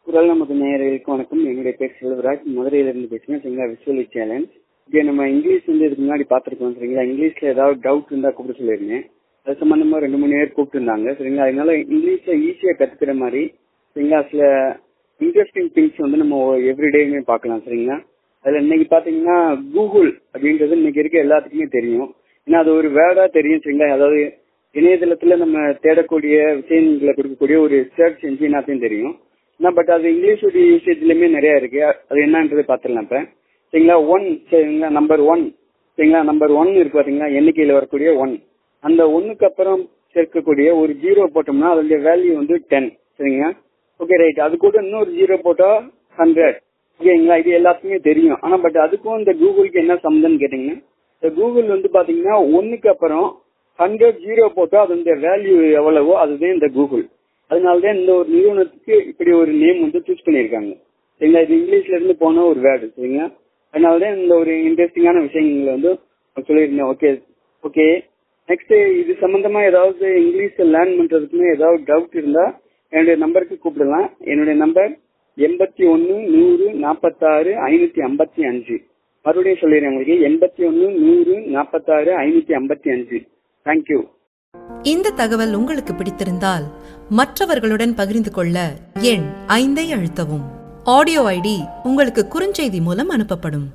குரல் நமது நேயர்களுக்கு வணக்கம் என்னுடைய பேர் செல்வராஜ் மதுரையிலிருந்து பேசுகிறேன் சரிங்களா விசுவலி சேலஞ்ச் இப்போ நம்ம இங்கிலீஷ் வந்து இதுக்கு முன்னாடி பார்த்துருக்கோம் சரிங்களா இங்கிலீஷில் ஏதாவது டவுட் இருந்தால் கூப்பிட சொல்லியிருந்தேன் அது சம்மந்தமாக ரெண்டு மூணு பேர் கூப்பிட்டுருந்தாங்க சரிங்களா அதனால இங்கிலீஷில் ஈஸியாக கற்றுக்கிற மாதிரி சரிங்களா சில இன்ட்ரெஸ்டிங் திங்ஸ் வந்து நம்ம எவ்ரிடேயுமே பார்க்கலாம் சரிங்களா அதில் இன்னைக்கு பார்த்தீங்கன்னா கூகுள் அப்படின்றது இன்னைக்கு இருக்க எல்லாத்துக்குமே தெரியும் ஏன்னா அது ஒரு வேர்டாக தெரியும் சரிங்களா அதாவது இணையதளத்துல நம்ம தேடக்கூடிய விஷயங்களை கொடுக்கக்கூடிய ஒரு சர்ச் என்ஜினாத்தையும் தெரியும் ஆனால் பட் அது இங்கிலீஷோட யூசேஜ்லயுமே நிறைய இருக்கு அது என்னன்றது பார்த்துடலாம் இப்ப சரிங்களா ஒன் சரிங்களா நம்பர் ஒன் சரிங்களா நம்பர் ஒன் இருக்கு பாத்தீங்களா எண்ணிக்கையில வரக்கூடிய ஒன் அந்த ஒன்னுக்கு அப்புறம் சேர்க்கக்கூடிய ஒரு ஜீரோ போட்டோம்னா அதோடைய வேல்யூ வந்து டென் சரிங்களா ஓகே ரைட் அது கூட இன்னொரு ஜீரோ போட்டா ஹண்ட்ரட் ஓகேங்களா இது எல்லாத்துக்குமே தெரியும் ஆனா பட் அதுக்கும் இந்த கூகுளுக்கு என்ன சம்மந்தம்னு கேட்டீங்கன்னா இந்த கூகுள் வந்து பாத்தீங்கன்னா ஒன்னுக்கு அப்புறம் ஹண்ட்ரட் ஜீரோ போட்டா அதனுடைய வேல்யூ எவ்வளவோ அதுதான் இந்த கூகுள் அதனாலதான் இந்த ஒரு நிறுவனத்துக்கு இப்படி ஒரு நேம் வந்து சூஸ் பண்ணியிருக்காங்க சரிங்களா இது இங்கிலீஷ்ல இருந்து போன ஒரு வேர்டு சரிங்களா அதனாலதான் இந்த ஒரு இன்ட்ரெஸ்டிங்கான விஷயங்களை வந்து சொல்லியிருந்தேன் ஓகே ஓகே நெக்ஸ்ட் இது சம்பந்தமா ஏதாவது இங்கிலீஷ் லேர்ன் பண்றதுக்குமே ஏதாவது டவுட் இருந்தா என்னுடைய நம்பருக்கு கூப்பிடலாம் என்னுடைய நம்பர் எண்பத்தி ஒன்னு நூறு நாற்பத்தாறு ஐநூத்தி ஐம்பத்தி அஞ்சு மறுபடியும் சொல்லிடுறேன் உங்களுக்கு எண்பத்தி ஒன்னு நூறு நாற்பத்தாறு ஐநூத்தி ஐம்பத்தி அஞ்சு தேங்க்யூ இந்த தகவல் உங்களுக்கு பிடித்திருந்தால் மற்றவர்களுடன் பகிர்ந்து கொள்ள எண் ஐந்தை அழுத்தவும் ஆடியோ ஐடி உங்களுக்கு குறுஞ்செய்தி மூலம் அனுப்பப்படும்